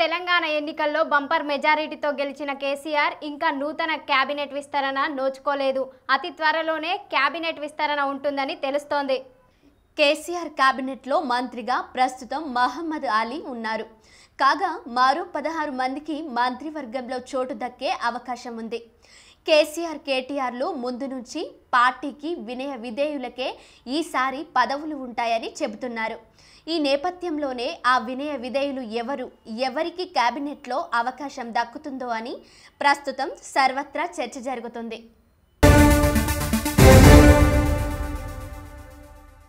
తెలంగాణ ఎన్నికల్లో బంపర్ మెజారిటీతో గెలిచిన కేసీఆర్ ఇంకా నూతన కేబినెట్ విస్తరణ నోచుకోలేదు అతి త్వరలోనే కేబినెట్ విస్తరణ ఉంటుందని తెలుస్తోంది కేసీఆర్ కేబినెట్లో మంత్రిగా ప్రస్తుతం మహమ్మద్ అలీ ఉన్నారు కాగా మరో పదహారు మందికి మంత్రివర్గంలో చోటు దక్కే అవకాశం ఉంది కేసీఆర్ కేటీఆర్లు ముందు నుంచి పార్టీకి వినయ విధేయులకే ఈసారి పదవులు ఉంటాయని చెబుతున్నారు ఈ నేపథ్యంలోనే ఆ వినయ విధేయులు ఎవరు ఎవరికి కేబినెట్లో అవకాశం దక్కుతుందో అని ప్రస్తుతం సర్వత్రా చర్చ జరుగుతుంది